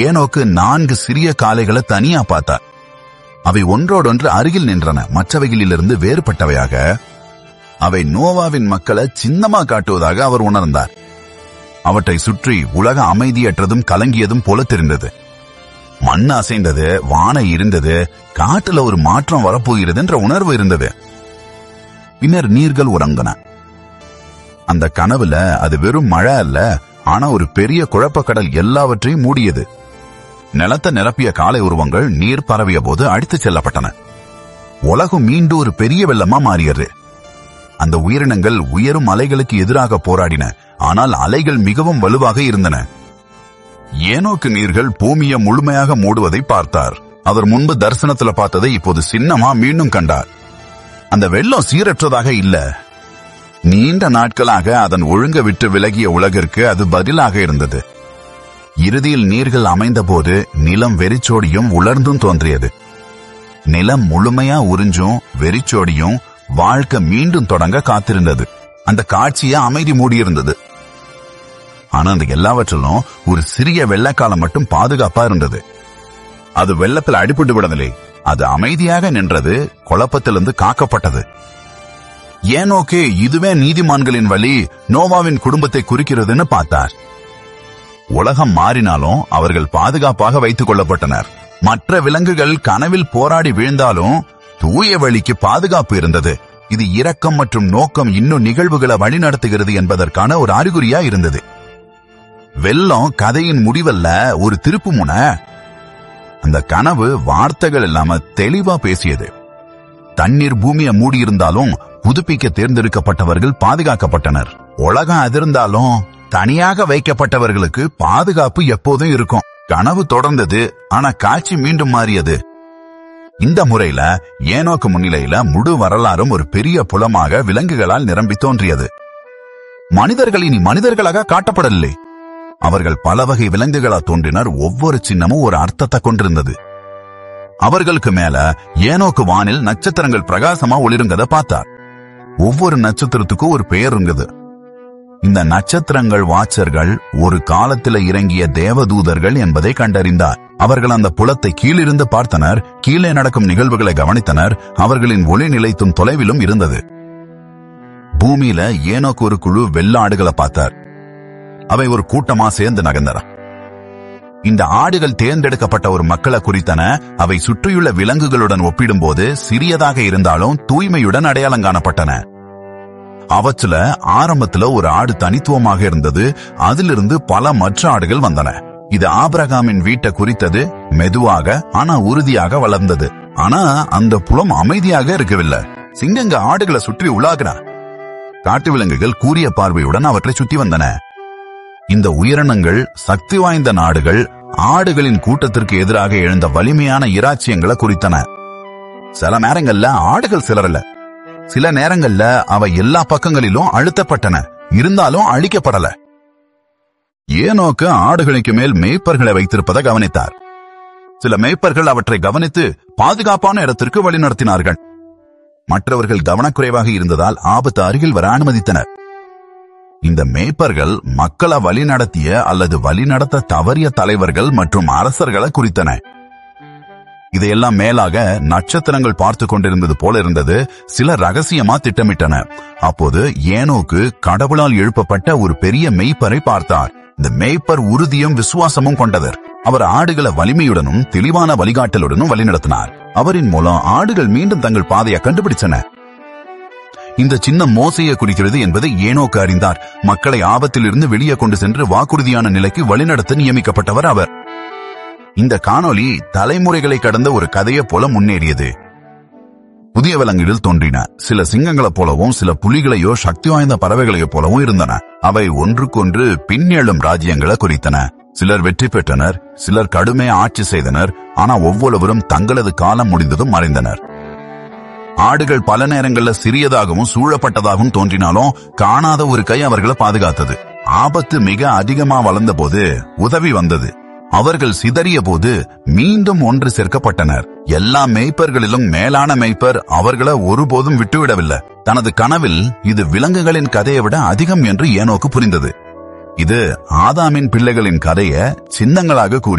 ஏனோக்கு நான்கு சிறிய காளைகளை தனியா பார்த்தார் அவை ஒன்றோடொன்று அருகில் நின்றன மற்றவைகளிலிருந்து வேறுபட்டவையாக அவை நோவாவின் மக்களை சின்னமா காட்டுவதாக அவர் உணர்ந்தார் அவற்றை சுற்றி உலக அமைதியற்றதும் கலங்கியதும் போல தெரிந்தது மண் அசைந்தது வானை இருந்தது காட்டுல ஒரு மாற்றம் வரப்போகிறது என்ற உணர்வு இருந்தது பின்னர் நீர்கள் உறங்கின அந்த கனவுல அது வெறும் மழை அல்ல ஆனா ஒரு பெரிய குழப்பக்கடல் எல்லாவற்றையும் மூடியது நிலத்தை நிரப்பிய காலை உருவங்கள் நீர் பரவிய போது அடித்துச் செல்லப்பட்டன உலகம் மீண்டும் ஒரு பெரிய வெள்ளமா மாறியது அந்த உயிரினங்கள் உயரும் அலைகளுக்கு எதிராக போராடின ஆனால் அலைகள் மிகவும் வலுவாக இருந்தன ஏனோக்கு நீர்கள் பூமியை முழுமையாக மூடுவதை பார்த்தார் அவர் முன்பு தரிசனத்துல பார்த்ததை இப்போது சின்னமா மீண்டும் கண்டார் அந்த வெள்ளம் சீரற்றதாக இல்ல நீண்ட நாட்களாக அதன் ஒழுங்க விட்டு விலகிய உலகிற்கு அது பதிலாக இருந்தது இறுதியில் நீர்கள் அமைந்தபோது நிலம் வெறிச்சோடியும் உலர்ந்தும் தோன்றியது நிலம் முழுமையா உறிஞ்சும் வெறிச்சோடியும் வாழ்க்கை மீண்டும் தொடங்க காத்திருந்தது அந்த காட்சிய அமைதி மூடியிருந்தது ஆனா அந்த எல்லாவற்றிலும் ஒரு சிறிய வெள்ளக்காலம் மட்டும் பாதுகாப்பா இருந்தது அது வெள்ளத்தில் அடிபட்டு விடவில்லை அது அமைதியாக நின்றது குழப்பத்திலிருந்து காக்கப்பட்டது ஏனோக்கு இதுவே நீதிமான்களின் வழி நோவாவின் குடும்பத்தை குறிக்கிறதுன்னு பார்த்தார் உலகம் மாறினாலும் அவர்கள் பாதுகாப்பாக வைத்துக் கொள்ளப்பட்டனர் மற்ற விலங்குகள் கனவில் போராடி வீழ்ந்தாலும் தூய வழிக்கு பாதுகாப்பு இருந்தது இது இரக்கம் மற்றும் நோக்கம் இன்னும் நிகழ்வுகளை வழிநடத்துகிறது என்பதற்கான ஒரு அறிகுறியா இருந்தது வெள்ளம் கதையின் முடிவல்ல ஒரு திருப்பு முனை அந்த கனவு வார்த்தைகள் இல்லாம தெளிவா பேசியது தண்ணீர் பூமியை மூடியிருந்தாலும் புதுப்பிக்க தேர்ந்தெடுக்கப்பட்டவர்கள் பாதுகாக்கப்பட்டனர் உலகம் அதிர்ந்தாலும் தனியாக வைக்கப்பட்டவர்களுக்கு பாதுகாப்பு எப்போதும் இருக்கும் கனவு தொடர்ந்தது ஆனா காட்சி மீண்டும் மாறியது இந்த முறையில ஏனோக்கு முன்னிலையில முழு வரலாறும் ஒரு பெரிய புலமாக விலங்குகளால் நிரம்பி தோன்றியது மனிதர்கள் இனி மனிதர்களாக காட்டப்படவில்லை அவர்கள் பல வகை விலங்குகளா தோன்றினர் ஒவ்வொரு சின்னமும் ஒரு அர்த்தத்தை கொண்டிருந்தது அவர்களுக்கு மேல ஏனோக்கு வானில் நட்சத்திரங்கள் பிரகாசமா ஒளிருங்கத பார்த்தார் ஒவ்வொரு நட்சத்திரத்துக்கும் ஒரு பெயர் இருந்தது இந்த நட்சத்திரங்கள் வாட்சர்கள் ஒரு காலத்துல இறங்கிய தேவதூதர்கள் என்பதை கண்டறிந்தார் அவர்கள் அந்த புலத்தை கீழிருந்து பார்த்தனர் கீழே நடக்கும் நிகழ்வுகளை கவனித்தனர் அவர்களின் ஒளி நிலைத்தும் தொலைவிலும் இருந்தது பூமியில ஏனோக்கு ஒரு குழு வெள்ள ஆடுகளை பார்த்தார் அவை ஒரு கூட்டமா சேர்ந்து நகர்ந்தன இந்த ஆடுகள் தேர்ந்தெடுக்கப்பட்ட ஒரு மக்களை குறித்தன அவை சுற்றியுள்ள விலங்குகளுடன் ஒப்பிடும்போது சிறியதாக இருந்தாலும் தூய்மையுடன் அடையாளம் காணப்பட்டன அவற்றுல ஆரம்பத்துல ஒரு ஆடு தனித்துவமாக இருந்தது அதிலிருந்து பல மற்ற ஆடுகள் வந்தன இது ஆபிரகாமின் வீட்டை குறித்தது மெதுவாக ஆனா உறுதியாக வளர்ந்தது ஆனா அந்த புலம் அமைதியாக இருக்கவில்லை சிங்கங்க ஆடுகளை சுற்றி உலாகின காட்டு விலங்குகள் கூரிய பார்வையுடன் அவற்றை சுத்தி வந்தன இந்த உயிரினங்கள் சக்தி வாய்ந்த நாடுகள் ஆடுகளின் கூட்டத்திற்கு எதிராக எழுந்த வலிமையான இராச்சியங்களை குறித்தன சில நேரங்கள்ல ஆடுகள் சிலரல சில நேரங்கள்ல அவை எல்லா பக்கங்களிலும் அழுத்தப்பட்டன இருந்தாலும் அழிக்கப்படல ஏனோக்கு ஆடுகளுக்கு மேல் மேய்ப்பர்களை வைத்திருப்பதை கவனித்தார் சில மேய்ப்பர்கள் அவற்றை கவனித்து பாதுகாப்பான இடத்திற்கு வழிநடத்தினார்கள் மற்றவர்கள் கவனக்குறைவாக இருந்ததால் ஆபத்து அருகில் வர அனுமதித்தனர் இந்த மேய்ப்பர்கள் மக்களை வழிநடத்திய அல்லது வழிநடத்த தவறிய தலைவர்கள் மற்றும் அரசர்களை குறித்தன இதையெல்லாம் மேலாக நட்சத்திரங்கள் பார்த்து கொண்டிருந்தது போல இருந்தது சில ரகசியமா திட்டமிட்டன அப்போது ஏனோக்கு கடவுளால் எழுப்பப்பட்ட ஒரு பெரிய மெய்ப்பரை பார்த்தார் இந்த மெய்ப்பர் உறுதியும் விசுவாசமும் கொண்டவர் அவர் ஆடுகளை வலிமையுடனும் தெளிவான வழிகாட்டலுடனும் வழிநடத்தினார் அவரின் மூலம் ஆடுகள் மீண்டும் தங்கள் பாதையை கண்டுபிடிச்சன இந்த சின்ன மோசையை குறிக்கிறது என்பதை ஏனோக்கு அறிந்தார் மக்களை ஆபத்திலிருந்து வெளியே கொண்டு சென்று வாக்குறுதியான நிலைக்கு வழிநடத்த நியமிக்கப்பட்டவர் அவர் இந்த காணொளி தலைமுறைகளை கடந்த ஒரு கதையை போல முன்னேறியது புதிய விலங்குகள் தோன்றின சில சிங்கங்களைப் போலவும் சில புலிகளையோ சக்தி வாய்ந்த பறவைகளையோ போலவும் இருந்தன அவை ஒன்றுக்கொன்று பின்னெழும் ராஜ்யங்களை குறித்தன சிலர் வெற்றி பெற்றனர் சிலர் கடுமையா ஆட்சி செய்தனர் ஆனா ஒவ்வொருவரும் தங்களது காலம் முடிந்ததும் மறைந்தனர் ஆடுகள் பல நேரங்கள்ல சிறியதாகவும் சூழப்பட்டதாகவும் தோன்றினாலும் காணாத ஒரு கை அவர்களை பாதுகாத்தது ஆபத்து மிக அதிகமா வளர்ந்த போது உதவி வந்தது அவர்கள் சிதறிய போது மீண்டும் ஒன்று சேர்க்கப்பட்டனர் எல்லா மேய்ப்பர்களிலும் மேலான மேய்ப்பர் அவர்களை ஒருபோதும் விட்டுவிடவில்லை தனது கனவில் இது விலங்குகளின் கதையை விட அதிகம் என்று ஏனோக்கு புரிந்தது இது ஆதாமின் பிள்ளைகளின் கதையை சின்னங்களாக கூறி